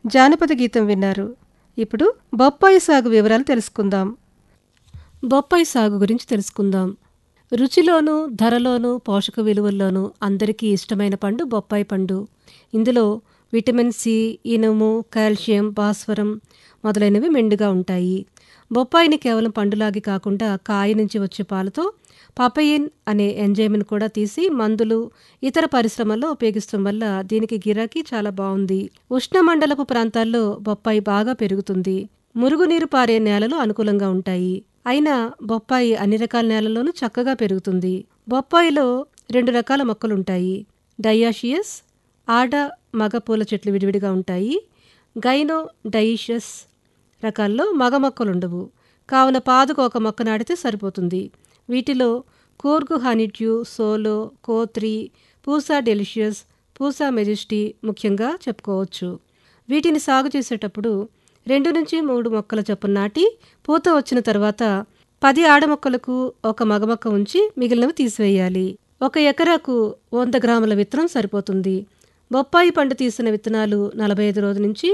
జానపద గీతం విన్నారు ఇప్పుడు బొప్పాయి సాగు వివరాలు తెలుసుకుందాం బొప్పాయి సాగు గురించి తెలుసుకుందాం రుచిలోనూ ధరలోనూ పోషక విలువల్లోనూ అందరికీ ఇష్టమైన పండు బొప్పాయి పండు ఇందులో విటమిన్ సి ఇనుము కాల్షియం భాస్వరం మొదలైనవి మెండుగా ఉంటాయి బొప్పాయిని కేవలం పండులాగి కాకుండా కాయ నుంచి వచ్చే పాలతో పపయిన్ అనే ఎంజైమ్ని కూడా తీసి మందులు ఇతర పరిశ్రమల్లో ఉపయోగిస్తాం వల్ల దీనికి గిరాకీ చాలా బాగుంది ఉష్ణమండలపు ప్రాంతాల్లో బొప్పాయి బాగా పెరుగుతుంది మురుగునీరు పారే నేలలు అనుకూలంగా ఉంటాయి అయినా బొప్పాయి అన్ని రకాల నేలల్లోనూ చక్కగా పెరుగుతుంది బొప్పాయిలో రెండు రకాల మొక్కలుంటాయి డయాషియస్ ఆడ మగ పూల చెట్లు విడివిడిగా ఉంటాయి గైనో డయిషస్ రకాల్లో మగ మొక్కలుండవు కావున పాదుకు ఒక మొక్క నాటితే సరిపోతుంది వీటిలో కూర్గు హనీడ్యూ సోలో కోత్రి పూసా డెలిషియస్ పూసా మెజెస్టీ ముఖ్యంగా చెప్పుకోవచ్చు వీటిని సాగు చేసేటప్పుడు రెండు నుంచి మూడు మొక్కల చొప్పున నాటి పూత వచ్చిన తర్వాత పది ఆడ మొక్కలకు ఒక మగ మొక్క ఉంచి మిగిలినవి తీసివేయాలి ఒక ఎకరాకు వంద గ్రాముల విత్తనం సరిపోతుంది బొప్పాయి పండు తీసిన విత్తనాలు నలభై ఐదు రోజుల నుంచి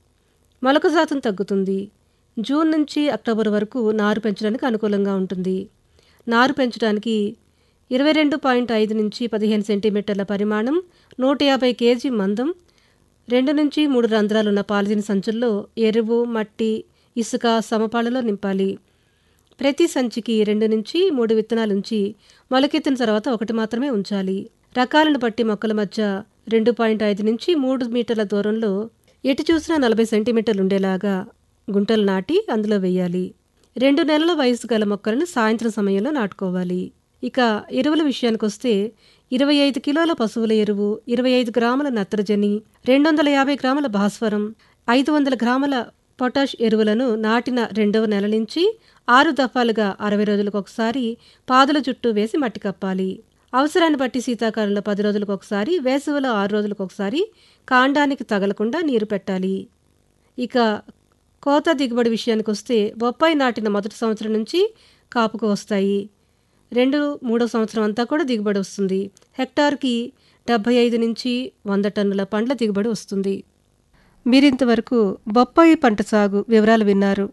మొలక శాతం తగ్గుతుంది జూన్ నుంచి అక్టోబర్ వరకు నారు పెంచడానికి అనుకూలంగా ఉంటుంది నారు పెంచడానికి ఇరవై రెండు పాయింట్ ఐదు నుంచి పదిహేను సెంటీమీటర్ల పరిమాణం నూట యాభై కేజీ మందం రెండు నుంచి మూడు రంధ్రాలున్న పాలిథిన్ సంచుల్లో ఎరువు మట్టి ఇసుక సమపాళలో నింపాలి ప్రతి సంచికి రెండు నుంచి మూడు విత్తనాలు ఉంచి మొలకెత్తిన తర్వాత ఒకటి మాత్రమే ఉంచాలి రకాలను బట్టి మొక్కల మధ్య రెండు పాయింట్ ఐదు నుంచి మూడు మీటర్ల దూరంలో ఎటు చూసినా నలభై సెంటీమీటర్లు ఉండేలాగా గుంటలు నాటి అందులో వేయాలి రెండు నెలల వయసు గల మొక్కలను సాయంత్రం సమయంలో నాటుకోవాలి ఇక ఎరువుల విషయానికొస్తే ఇరవై ఐదు కిలోల పశువుల ఎరువు ఇరవై ఐదు గ్రాముల నత్రజని రెండు వందల యాభై గ్రాముల భాస్వరం ఐదు వందల గ్రాముల పొటాష్ ఎరువులను నాటిన రెండవ నెల నుంచి ఆరు దఫాలుగా అరవై రోజులకు ఒకసారి పాదుల చుట్టూ వేసి మట్టి కప్పాలి అవసరాన్ని బట్టి శీతాకాలంలో పది రోజులకు ఒకసారి వేసవిలో ఆరు రోజులకు ఒకసారి కాండానికి తగలకుండా నీరు పెట్టాలి ఇక కోత దిగుబడి విషయానికి వస్తే బొప్పాయి నాటిన మొదటి సంవత్సరం నుంచి కాపుకు వస్తాయి రెండు మూడో సంవత్సరం అంతా కూడా దిగుబడి వస్తుంది హెక్టార్కి డెబ్బై ఐదు నుంచి వంద టన్నుల పండ్ల దిగుబడి వస్తుంది మీరింతవరకు బొప్పాయి పంట సాగు వివరాలు విన్నారు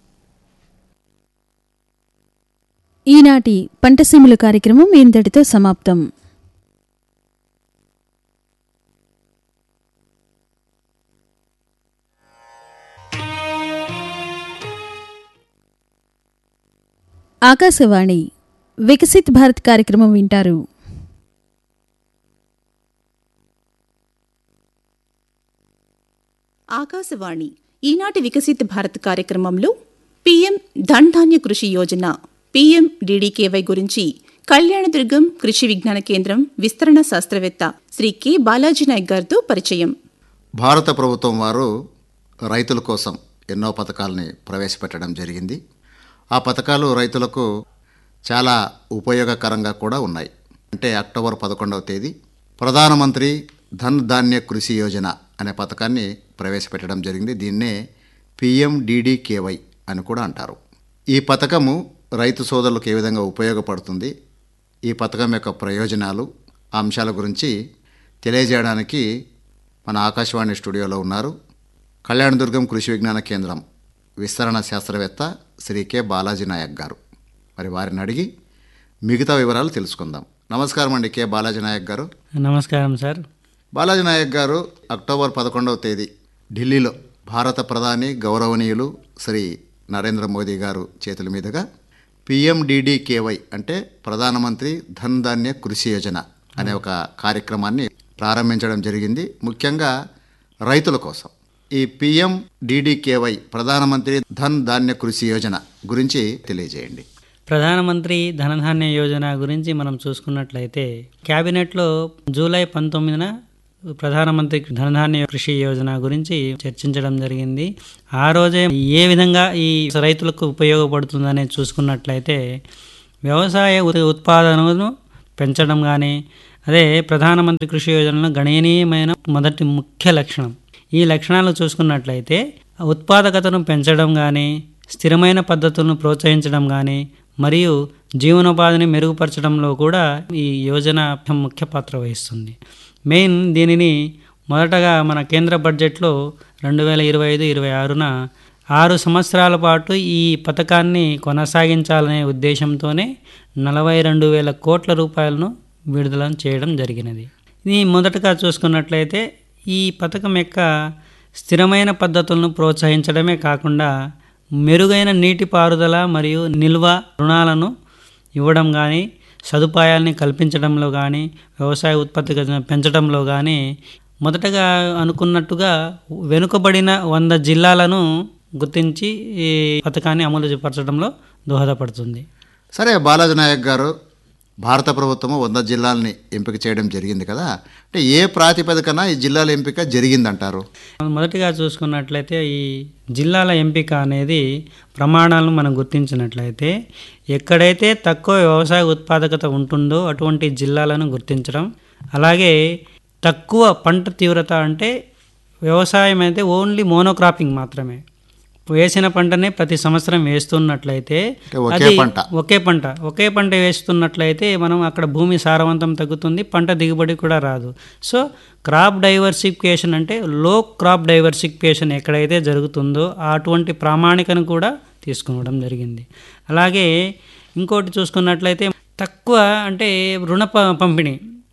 ఈనాటి పంటసీముల కార్యక్రమం ఇంతటితో సమాప్తం ఆకాశవాణి వికసిత్ భారత్ కార్యక్రమం వింటారు ఆకాశవాణి ఈనాటి వికసిత్ భారత్ కార్యక్రమంలో పీఎం ధన్ ధాన్య కృషి యోజన పీఎం డీడీకేవై గురించి కళ్యాణదుర్గం కృషి విజ్ఞాన కేంద్రం విస్తరణ శాస్త్రవేత్త శ్రీ కె బాలాజీ నాయక్ గారితో పరిచయం భారత ప్రభుత్వం వారు రైతుల కోసం ఎన్నో పథకాలని ప్రవేశపెట్టడం జరిగింది ఆ పథకాలు రైతులకు చాలా ఉపయోగకరంగా కూడా ఉన్నాయి అంటే అక్టోబర్ పదకొండవ తేదీ ప్రధానమంత్రి ధన్ ధాన్య కృషి యోజన అనే పథకాన్ని ప్రవేశపెట్టడం జరిగింది దీన్నే పిఎండిడికేవై అని కూడా అంటారు ఈ పథకము రైతు సోదరులకు ఏ విధంగా ఉపయోగపడుతుంది ఈ పథకం యొక్క ప్రయోజనాలు ఆ అంశాల గురించి తెలియజేయడానికి మన ఆకాశవాణి స్టూడియోలో ఉన్నారు కళ్యాణదుర్గం కృషి విజ్ఞాన కేంద్రం విస్తరణ శాస్త్రవేత్త శ్రీ కె బాలాజీ నాయక్ గారు మరి వారిని అడిగి మిగతా వివరాలు తెలుసుకుందాం నమస్కారం అండి కె బాలాజీ నాయక్ గారు నమస్కారం సార్ బాలాజీ నాయక్ గారు అక్టోబర్ పదకొండవ తేదీ ఢిల్లీలో భారత ప్రధాని గౌరవనీయులు శ్రీ నరేంద్ర మోదీ గారు చేతుల మీదుగా పిఎండిడికేవై అంటే ప్రధానమంత్రి ధన్ ధాన్య కృషి యోజన అనే ఒక కార్యక్రమాన్ని ప్రారంభించడం జరిగింది ముఖ్యంగా రైతుల కోసం ఈ పిఎం డిడికేవై ప్రధానమంత్రి ధన్ ధాన్య కృషి యోజన గురించి తెలియజేయండి ప్రధానమంత్రి ధనధాన్య యోజన గురించి మనం చూసుకున్నట్లయితే క్యాబినెట్లో జూలై పంతొమ్మిదిన ప్రధానమంత్రి ధనధాన్య కృషి యోజన గురించి చర్చించడం జరిగింది ఆ రోజే ఏ విధంగా ఈ రైతులకు ఉపయోగపడుతుందనే చూసుకున్నట్లయితే వ్యవసాయ ఉత్- ఉత్పాదనను పెంచడం కానీ అదే ప్రధానమంత్రి కృషి యోజనలో గణనీయమైన మొదటి ముఖ్య లక్షణం ఈ లక్షణాలు చూసుకున్నట్లయితే ఉత్పాదకతను పెంచడం కానీ స్థిరమైన పద్ధతులను ప్రోత్సహించడం కానీ మరియు జీవనోపాధిని మెరుగుపరచడంలో కూడా ఈ యోజన ముఖ్య పాత్ర వహిస్తుంది మెయిన్ దీనిని మొదటగా మన కేంద్ర బడ్జెట్లో రెండు వేల ఇరవై ఐదు ఇరవై ఆరున ఆరు సంవత్సరాల పాటు ఈ పథకాన్ని కొనసాగించాలనే ఉద్దేశంతోనే నలభై రెండు వేల కోట్ల రూపాయలను విడుదల చేయడం జరిగినది ఇది మొదటగా చూసుకున్నట్లయితే ఈ పథకం యొక్క స్థిరమైన పద్ధతులను ప్రోత్సహించడమే కాకుండా మెరుగైన నీటిపారుదల మరియు నిల్వ రుణాలను ఇవ్వడం కానీ సదుపాయాల్ని కల్పించడంలో కానీ వ్యవసాయ ఉత్పత్తి పెంచడంలో కానీ మొదటగా అనుకున్నట్టుగా వెనుకబడిన వంద జిల్లాలను గుర్తించి ఈ పథకాన్ని అమలు పరచడంలో దోహదపడుతుంది సరే బాలాజీ నాయక్ గారు భారత ప్రభుత్వము వంద జిల్లాలని ఎంపిక చేయడం జరిగింది కదా అంటే ఏ ప్రాతిపదికన ఈ జిల్లాల ఎంపిక జరిగిందంటారు మొదటిగా చూసుకున్నట్లయితే ఈ జిల్లాల ఎంపిక అనేది ప్రమాణాలను మనం గుర్తించినట్లయితే ఎక్కడైతే తక్కువ వ్యవసాయ ఉత్పాదకత ఉంటుందో అటువంటి జిల్లాలను గుర్తించడం అలాగే తక్కువ పంట తీవ్రత అంటే వ్యవసాయం అయితే ఓన్లీ మోనోక్రాపింగ్ మాత్రమే వేసిన పంటనే ప్రతి సంవత్సరం వేస్తున్నట్లయితే అంటే ఒకే అది పంట. ఒకే పంట ఒకే పంట వేస్తున్నట్లయితే మనం అక్కడ భూమి సారవంతం తగ్గుతుంది పంట దిగుబడి కూడా రాదు సో క్రాప్ డైవర్సిఫికేషన్ అంటే లో క్రాప్ డైవర్సిఫికేషన్ ఎక్కడైతే జరుగుతుందో అటువంటి ప్రామాణికను కూడా తీసుకోవడం జరిగింది అలాగే ఇంకోటి చూసుకున్నట్లయితే తక్కువ అంటే రుణ ప- పంపిణీ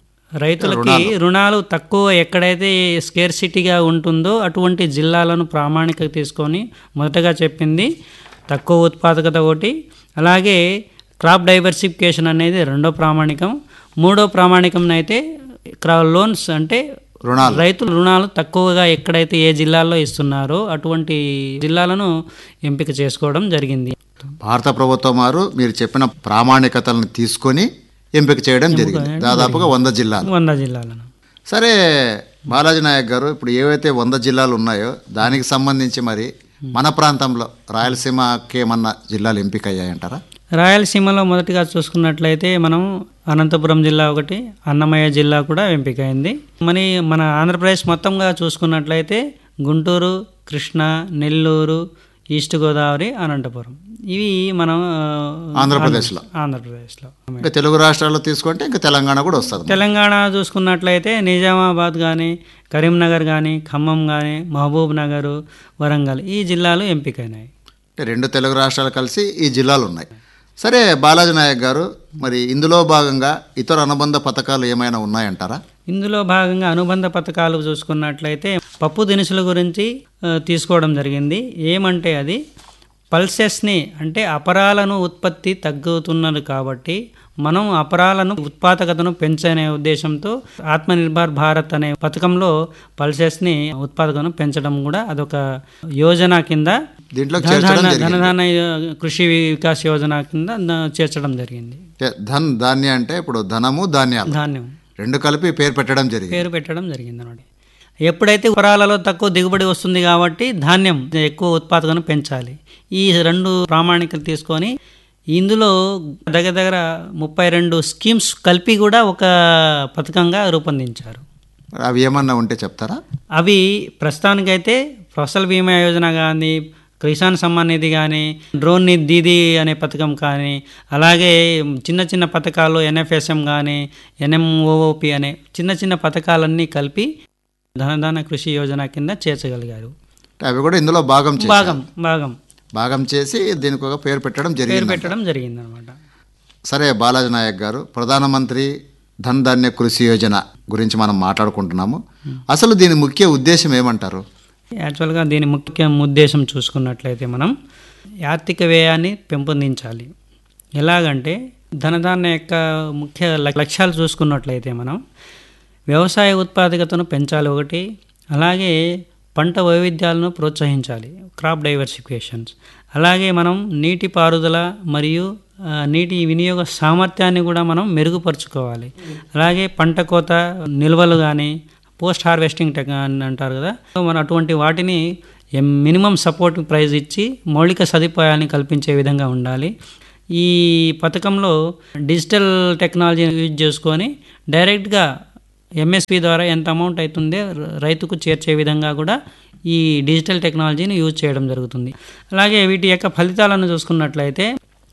రైతులకి రుణాలు తక్కువ ఎక్కడైతే స్కేర్సిటీగా ఉంటుందో అటువంటి జిల్లాలను ప్రామాణిక తీసుకొని మొదటగా చెప్పింది తక్కువ ఉత్పాదకత ఒకటి అలాగే క్రాప్ డైవర్సిఫికేషన్ అనేది రెండో ప్రామాణికం మూడో ప్రామాణికం అయితే క్రా లోన్స్ అంటే రుణాలు రైతులు రుణాలు తక్కువగా ఎక్కడైతే ఏ జిల్లాల్లో ఇస్తున్నారో అటువంటి జిల్లాలను ఎంపిక చేసుకోవడం జరిగింది భారత ప్రభుత్వం వారు మీరు చెప్పిన ప్రామాణికతలను తీసుకొని ఎంపిక చేయడం జరిగింది దాదాపుగా వంద జిల్లాలు వంద జిల్లాలను సరే బాలాజీ నాయక్ గారు ఇప్పుడు ఏవైతే వంద జిల్లాలు ఉన్నాయో దానికి సంబంధించి మరి మన ప్రాంతంలో రాయలసీమకి ఏమన్నా జిల్లాలు ఎంపిక అయ్యాయంటారా రాయలసీమలో మొదటిగా చూసుకున్నట్లయితే మనం అనంతపురం జిల్లా ఒకటి అన్నమయ్య జిల్లా కూడా ఎంపికైంది మరి మన ఆంధ్రప్రదేశ్ మొత్తంగా చూసుకున్నట్లయితే గుంటూరు కృష్ణా నెల్లూరు ఈస్ట్ గోదావరి అనంతపురం ఇవి మనం ఆ, ఆంధ్రప్రదేశ్లో ఆంధ్రప్రదేశ్లో ఇంకా తెలుగు రాష్ట్రాల్లో తీసుకుంటే ఇంకా తెలంగాణ కూడా వస్తుంది తెలంగాణ చూసుకున్నట్లయితే నిజామాబాద్ కానీ కరీంనగర్ కానీ ఖమ్మం కానీ మహబూబ్ నగర్ వరంగల్ ఈ జిల్లాలు ఎంపికైనాయి అంటే రెండు తెలుగు రాష్ట్రాలు కలిసి ఈ జిల్లాలు ఉన్నాయి సరే బాలాజీ నాయక్ గారు మరి ఇందులో భాగంగా ఇతర అనుబంధ పథకాలు ఏమైనా ఉన్నాయంటారా ఇందులో భాగంగా అనుబంధ పథకాలు చూసుకున్నట్లయితే పప్పు దినుసుల గురించి ఆ, తీసుకోవడం జరిగింది ఏమంటే అది పల్సెస్ని అంటే అపరాలను ఉత్పత్తి తగ్గుతున్నది కాబట్టి మనం అపరాలను ఉత్పాదకతను పెంచనే ఉద్దేశంతో ఆత్మనిర్భర్ భారత్ అనే పథకంలో పల్సెస్ని ఉత్పాదకతను పెంచడం కూడా అదొక యోజన కింద దీంట్లో చేర్చడం ధనధాన్య జరిగింది ధనధాన్య కృషి వికాస్ యోజన కింద ద- చేర్చడం జరిగింది అంటే ధన్ ధాన్య అంటే ఇప్పుడు ధనము ధాన్యాలు ధాన్యం రెండు కలిపి పేరు పెట్టడం జరిగింది పేరు పెట్టడం జరిగింది అనమాట ఎప్పుడైతే పొరాలలో తక్కువ దిగుబడి వస్తుంది కాబట్టి ధాన్యం ఎక్కువ ఉత్పాదకను పెంచాలి ఈ రెండు ప్రామాణికలు తీసుకొని ఇందులో దగ్గర దగ్గర ముప్పై రెండు స్కీమ్స్ కలిపి కూడా ఒక పథకంగా రూపొందించారు మరి అవి ఏమన్నా ఉంటే చెప్తారా అవి ప్రస్తుతానికైతే ఫసల్ బీమా యోజన కానీ కిసాన్ సమ్మాన్ నిధి కానీ డ్రోన్ నిధి దీదీ అనే పథకం కానీ అలాగే చిన్న చిన్న పథకాలు ఎన్ఎఫ్ఎస్ఎం కానీ ఎన్ఎంఓఓపి అనే చిన్న చిన్న పథకాలన్నీ కలిపి ధనధాన కృషి యోజన కింద చేర్చగలిగారు అంటే అవి కూడా ఇందులో భాగం చేశారు. భాగం భాగం భాగం చేసి దీనికి ఒక పేరు పెట్టడం పేరు జరిగింది పెట్టడం జరిగిందనమాట సరే బాలాజీ నాయక్ గారు ప్రధానమంత్రి ధన్ ధాన్య కృషి యోజన గురించి మనం మాట్లాడుకుంటున్నాము అసలు దీని ముఖ్య ఉద్దేశం ఏమంటారు యాక్చువల్గా దీని ముఖ్య ఉద్దేశం చూసుకున్నట్లయితే మనం ఆర్థిక వ్యయాన్ని పెంపొందించాలి ఎలాగంటే ధనధాన్య యొక్క ముఖ్య లక్- లక్ష్యాలు చూసుకున్నట్లయితే మనం వ్యవసాయ ఉత్పాదకతను పెంచాలి ఒకటి అలాగే పంట వైవిధ్యాలను ప్రోత్సహించాలి క్రాప్ డైవర్సిఫికేషన్స్ అలాగే మనం నీటి పారుదల మరియు ఆ, నీటి వినియోగ సామర్థ్యాన్ని కూడా మనం మెరుగుపరుచుకోవాలి అలాగే పంట కోత నిల్వలు కానీ పోస్ట్ హార్వెస్టింగ్ టెక్ అని అంటారు కదా సో మనం అటువంటి వాటిని మినిమం సపోర్ట్ ప్రైస్ ఇచ్చి మౌలిక సదుపాయాన్ని కల్పించే విధంగా ఉండాలి ఈ పథకంలో డిజిటల్ టెక్నాలజీని యూజ్ చేసుకొని డైరెక్ట్గా ఎంఎస్పి ద్వారా ఎంత అమౌంట్ అవుతుందో ర- రైతుకు చేర్చే విధంగా కూడా ఈ డిజిటల్ టెక్నాలజీని యూజ్ చేయడం జరుగుతుంది అలాగే వీటి యొక్క ఫలితాలను చూసుకున్నట్లయితే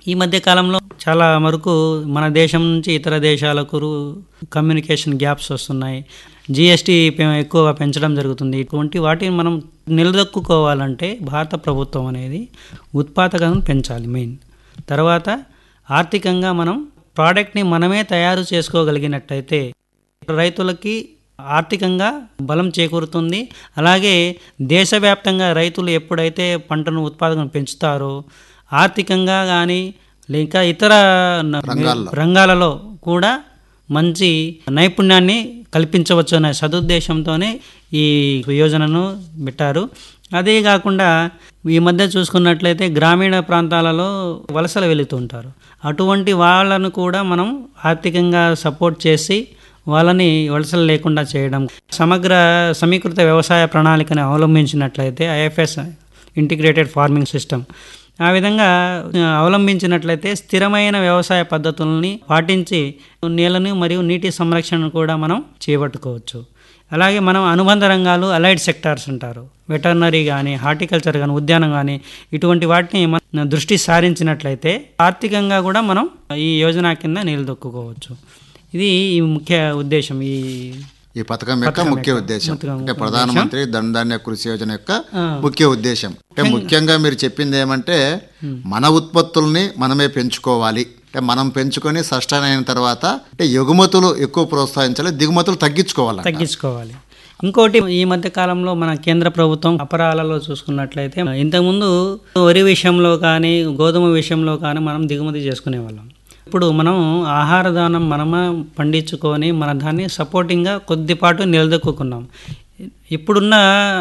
ఈ మధ్య కాలంలో చాలా వరకు మన దేశం నుంచి ఇతర దేశాలకు కమ్యూనికేషన్ గ్యాప్స్ వస్తున్నాయి జిఎస్టీ ఎక్కువగా పెంచడం జరుగుతుంది ఇటువంటి వాటిని మనం నిలదొక్కుకోవాలంటే భారత ప్రభుత్వం అనేది ఉత్పాదకతను పెంచాలి మెయిన్ తర్వాత ఆర్థికంగా మనం ప్రోడక్ట్ని మనమే తయారు చేసుకోగలిగినట్టయితే రైతులకి ఆర్థికంగా బలం చేకూరుతుంది అలాగే దేశవ్యాప్తంగా రైతులు ఎప్పుడైతే పంటను ఉత్పాదకను పెంచుతారో ఆర్థికంగా కానీ లేక ఇతర న- రంగాల్లో. రంగాలలో కూడా మంచి నైపుణ్యాన్ని కల్పించవచ్చు అనే సదుద్దేశంతోనే ఈ యోజనను పెట్టారు అదే కాకుండా ఈ మధ్య చూసుకున్నట్లయితే గ్రామీణ ప్రాంతాలలో వలసలు వెళుతుంటారు అటువంటి వాళ్ళను కూడా మనం ఆర్థికంగా సపోర్ట్ చేసి వాళ్ళని వలసలు లేకుండా చేయడం సమగ్ర సమీకృత వ్యవసాయ ప్రణాళికను అవలంబించినట్లయితే ఐఎఫ్ఎస్ ఇంటిగ్రేటెడ్ ఫార్మింగ్ సిస్టమ్ ఆ విధంగా ఆ, అవలంబించినట్లయితే స్థిరమైన వ్యవసాయ పద్ధతుల్ని పాటించి నేలను మరియు నీటి సంరక్షణను కూడా మనం చేపట్టుకోవచ్చు అలాగే మనం అనుబంధ రంగాలు అలైడ్ సెక్టార్స్ ఉంటారు వెటర్నరీ కానీ హార్టికల్చర్ కానీ ఉద్యానం కానీ ఇటువంటి వాటిని మన దృష్టి సారించినట్లయితే ఆర్థికంగా కూడా మనం ఈ యోజన కింద నిలదొక్కుకోవచ్చు ఇది ఈ ముఖ్య ఉద్దేశం ఈ ఈ పథకం యొక్క పథకం ముఖ్య యొక్క ఉద్దేశం ముఖ్య అంటే ప్రధానమంత్రి ధనధాన్య కృషి యోజన యొక్క ఆ. ముఖ్య ఉద్దేశం అంటే ముఖ్యంగా మీరు చెప్పింది ఏమంటే మన ఉత్పత్తుల్ని మనమే పెంచుకోవాలి అంటే మనం పెంచుకొని సస్టైన్ అయిన తర్వాత అంటే ఎగుమతులు ఎక్కువ ప్రోత్సహించాలి దిగుమతులు తగ్గించుకోవాలి తగ్గించుకోవాలి ఇంకోటి ఈ మధ్య కాలంలో మన కేంద్ర ప్రభుత్వం అపరాలలో చూసుకున్నట్లయితే ఇంతకుముందు వరి విషయంలో కానీ గోధుమ విషయంలో కానీ మనం దిగుమతి చేసుకునే వాళ్ళం ఇప్పుడు మనం ఆహార దానం మనమే పండించుకొని మన దాన్ని సపోర్టింగ్గా కొద్దిపాటు నిలదొక్కున్నాం ఇప్పుడున్న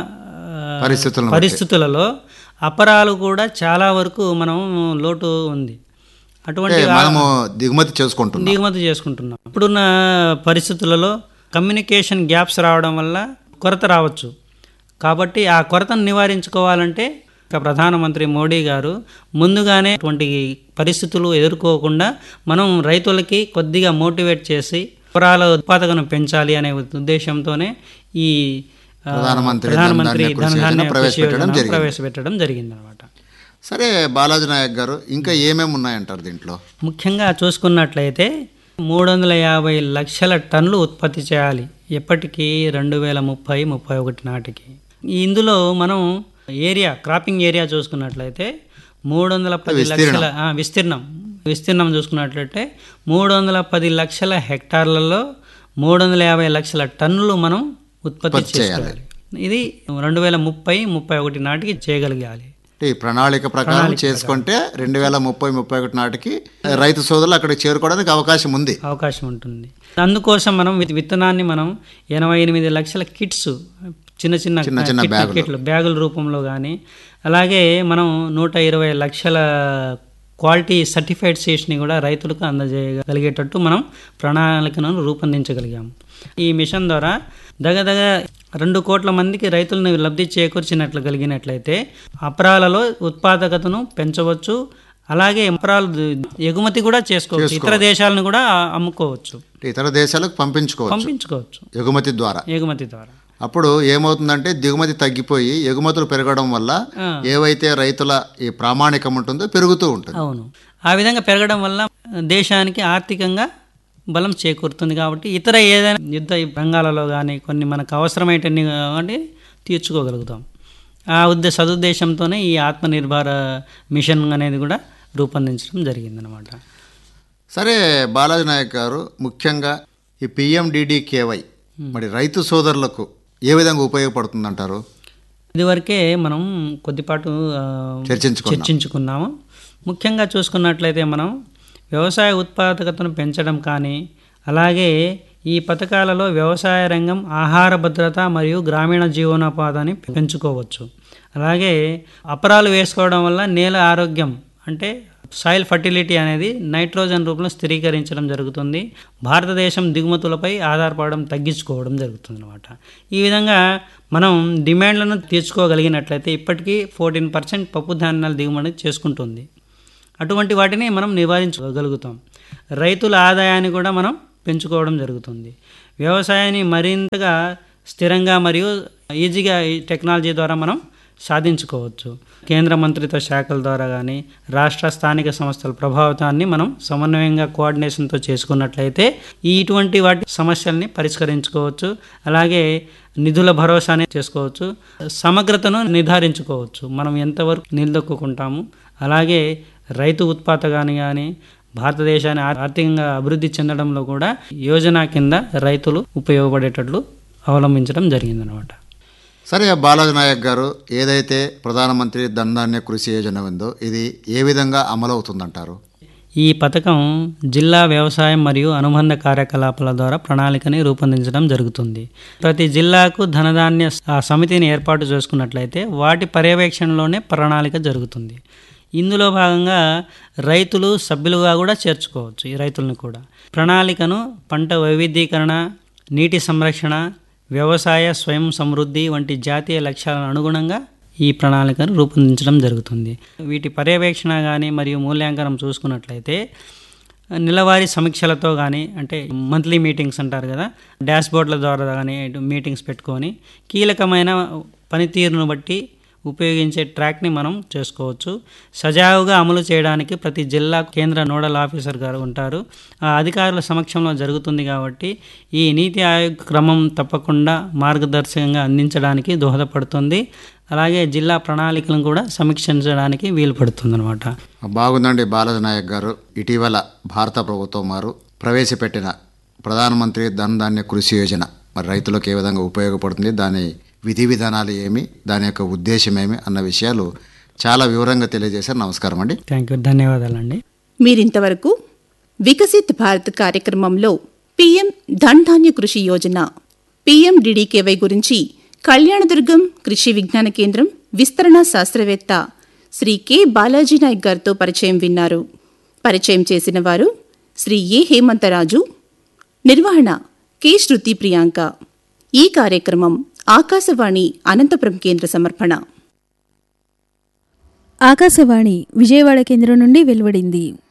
ఆ, పరిస్థితులను బట్టి. పరిస్థితులలో అపరాలు కూడా చాలా వరకు మనం లోటు ఉంది అటువంటి అంటే మనము దిగుమతి చేసుకుంటున్నాం దిగుమతి చేసుకుంటున్నాం ఇప్పుడున్న పరిస్థితులలో కమ్యూనికేషన్ గ్యాప్స్ రావడం వల్ల కొరత రావచ్చు కాబట్టి ఆ కొరతను నివారించుకోవాలంటే ఇక ప్రధానమంత్రి మోడీ గారు ముందుగానే అటువంటి పరిస్థితులు ఎదుర్కోకుండా మనం రైతులకి కొద్దిగా మోటివేట్ చేసి పొరాల ఉత్పాదకను పెంచాలి అనే ఉద్దేశంతోనే ఈ ఆ, ప్రధానమంత్రి ప్రధానమంత్రి ధనధాన్య కృషి ధనధాన్య యోజన కృషి ప్రవేశపెట్టడం యోజన జరిగింది. ప్రవేశపెట్టడం జరిగిందనమాట సరే బాలాజీ నాయక్ గారు ఇంకా ఏమేమి ఉన్నాయంటారు దీంట్లో ముఖ్యంగా చూసుకున్నట్లయితే మూడు వందల యాభై లక్షల టన్నులు ఉత్పత్తి చేయాలి ఎప్పటికీ రెండు వేల ముప్పై ముప్పై ఒకటి నాటికి ఇందులో మనం ఏరియా క్రాపింగ్ ఏరియా చూసుకున్నట్లయితే మూడు వందల పది లక్షల ఆ, విస్తీర్ణం విస్తీర్ణం చూసుకున్నట్లయితే మూడు వందల పది లక్షల హెక్టార్లలో మూడు వందల యాభై లక్షల టన్నులు మనం ఉత్పత్తి చేసుకోవాలి ఇది రెండు వేల ముప్పై ముప్పై ఒకటి నాటికి చేయగలిగాలి అంటే ఈ ప్రణాళిక ప్రకారం చేసుకుంటే రెండు వేల ముప్పై ముప్పై ఒకటి నాటికి రైతు సోదరులు అక్కడికి చేరుకోవడానికి అవకాశం ఉంది అవకాశం ఉంటుంది అందుకోసం మనం విత్- విత్తనాన్ని మనం ఎనభై ఎనిమిది లక్షల కిట్స్ చిన్న చిన్న చిన్న చిన్న కిట్- బ్యాగులు. కిట్లు బ్యాగుల రూపంలో కానీ అలాగే మనం నూట ఇరవై లక్షల క్వాలిటీ సర్టిఫైడ్ సీడ్స్ని కూడా రైతులకు అందజేయగలిగేటట్టు మనం ప్రణాళికను రూపొందించగలిగాము ఈ మిషన్ ద్వారా దగదగ రెండు కోట్ల మందికి రైతులను లబ్ధి చేకూర్చినట్లు కలిగినట్లయితే అపరాలలో ఉత్పాదకతను పెంచవచ్చు అలాగే అపరాలు ఎగుమతి కూడా చేసుకోవచ్చు ఇతర దేశాలను కూడా అమ్ముకోవచ్చు అంటే ఇతర దేశాలకు పంపించుకోవచ్చు పంపించుకోవచ్చు ఎగుమతి ద్వారా ఎగుమతి ద్వారా అప్పుడు ఏమవుతుందంటే దిగుమతి తగ్గిపోయి ఎగుమతులు పెరగడం వల్ల ఆ. ఏవైతే రైతుల ఈ ప్రామాణికం ఉంటుందో పెరుగుతూ ఉంటుంది అవును ఆ విధంగా పెరగడం వల్ల దేశానికి ఆర్థికంగా బలం చేకూరుతుంది కాబట్టి ఇతర ఏదైనా యుద్ధ రంగాలలో కానీ కొన్ని మనకు అవసరమైనన్ని కాబట్టి తీర్చుకోగలుగుతాం ఆ ఉద్దే సదుద్దేశంతోనే ఈ ఆత్మనిర్భర మిషన్ అనేది కూడా రూపొందించడం జరిగిందనమాట సరే బాలాజీ నాయక్ గారు ముఖ్యంగా ఈ పిఎండిడికేవై మరి రైతు సోదరులకు ఏ విధంగా ఉపయోగపడుతుందంటారు ఇదివరకే మనం కొద్దిపాటు ఆ, చర్చించుకున్నాం. చర్చించుకున్నాము ముఖ్యంగా చూసుకున్నట్లయితే మనం వ్యవసాయ ఉత్పాదకతను పెంచడం కానీ అలాగే ఈ పథకాలలో వ్యవసాయ రంగం ఆహార భద్రత మరియు గ్రామీణ జీవనోపాధిని పెంచుకోవచ్చు అలాగే అపరాలు వేసుకోవడం వల్ల నేల ఆరోగ్యం అంటే సాయిల్ ఫర్టిలిటీ అనేది నైట్రోజన్ రూపంలో స్థిరీకరించడం జరుగుతుంది భారతదేశం దిగుమతులపై ఆధారపడడం తగ్గించుకోవడం జరుగుతుంది అనమాట ఈ విధంగా మనం డిమాండ్లను తీర్చుకోగలిగినట్లయితే ఇప్పటికీ ఫోర్టీన్ పర్సెంట్ పప్పు ధాన్యాల దిగుమతి చేసుకుంటుంది అటువంటి వాటిని మనం నివారించగలుగుతాం రైతుల ఆదాయాన్ని కూడా మనం పెంచుకోవడం జరుగుతుంది వ్యవసాయాన్ని మరింతగా స్థిరంగా మరియు ఈజీగా ఈ టెక్నాలజీ ద్వారా మనం సాధించుకోవచ్చు కేంద్ర మంత్రిత్వ శాఖల ద్వారా కానీ రాష్ట్ర స్థానిక సంస్థల ప్రభావితాన్ని మనం సమన్వయంగా కోఆర్డినేషన్తో చేసుకున్నట్లయితే ఈ ఇటువంటి వాటి సమస్యల్ని పరిష్కరించుకోవచ్చు అలాగే నిధుల భరోసానే చేసుకోవచ్చు సమగ్రతను నిర్ధారించుకోవచ్చు మనం ఎంతవరకు నిలదొక్కుంటాము అలాగే రైతు ఉత్పాదకాన్ని కానీ భారతదేశాన్ని ఆర్- ఆర్థికంగా అభివృద్ధి చెందడంలో కూడా యోజన కింద రైతులు ఉపయోగపడేటట్లు అవలంబించడం జరిగిందనమాట సరే బాలాజీ నాయక్ గారు ఏదైతే ప్రధానమంత్రి ధనధాన్య కృషి యోజన ఉందో ఇది ఏ విధంగా అమలవుతుందంటారు ఈ పథకం జిల్లా వ్యవసాయం మరియు అనుబంధ కార్యకలాపాల ద్వారా ప్రణాళికని రూపొందించడం జరుగుతుంది ప్రతి జిల్లాకు ధనధాన్య స- ఆ సమితిని ఏర్పాటు చేసుకున్నట్లయితే వాటి పర్యవేక్షణలోనే ప్రణాళిక జరుగుతుంది ఇందులో భాగంగా రైతులు సభ్యులుగా కూడా చేర్చుకోవచ్చు ఈ రైతులను కూడా ప్రణాళికను పంట వైవిధ్యీకరణ నీటి సంరక్షణ వ్యవసాయ స్వయం సమృద్ధి వంటి జాతీయ లక్ష్యాలను అనుగుణంగా ఈ ప్రణాళికను రూపొందించడం జరుగుతుంది వీటి పర్యవేక్షణ కానీ మరియు మూల్యాంకనం చూసుకున్నట్లయితే నెలవారీ సమీక్షలతో కానీ అంటే మంత్లీ మీటింగ్స్ అంటారు కదా డాష్బోర్డ్ల ద్వారా కానీ మీటింగ్స్ పెట్టుకొని కీలకమైన పనితీరును బట్టి ఉపయోగించే ట్రాక్ని మనం చేసుకోవచ్చు సజావుగా అమలు చేయడానికి ప్రతి జిల్లా కేంద్ర నోడల్ ఆఫీసర్ గారు ఉంటారు ఆ అధికారుల సమక్షంలో జరుగుతుంది కాబట్టి ఈ నీతి ఆయోగ్ క్రమం తప్పకుండా మార్గదర్శకంగా అందించడానికి దోహదపడుతుంది అలాగే జిల్లా ప్రణాళికలను కూడా సమీక్షించడానికి వీలు పడుతుంది అనమాట బాగుందండి బాలాజీ నాయక్ గారు ఇటీవల భారత ప్రభుత్వం వారు ప్రవేశపెట్టిన ప్రధానమంత్రి ధనధాన్య కృషి యోజన మరి రైతులకు ఏ విధంగా ఉపయోగపడుతుంది దాని విధి విధానాలు ఏమి దాని యొక్క ఉద్దేశం ఏమి అన్న విషయాలు చాలా వివరంగా తెలియజేశారు నమస్కారం అండి థ్యాంక్ యూ ధన్యవాదాలండి మీరింతవరకు వికసిత్ భారత్ కార్యక్రమంలో పీఎం ధన్ ధాన్య కృషి యోజన పీఎండిడికేవై గురించి కళ్యాణదుర్గం కృషి విజ్ఞాన కేంద్రం విస్తరణ శాస్త్రవేత్త శ్రీ కె బాలాజీ నాయక్ గారితో పరిచయం విన్నారు పరిచయం చేసిన వారు శ్రీ ఏ హేమంతరాజు నిర్వహణ కె శృతి ప్రియాంక ఈ కార్యక్రమం ఆకాశవాణి అనంతపురం కేంద్ర సమర్పణ ఆకాశవాణి విజయవాడ కేంద్రం నుండి వెలువడింది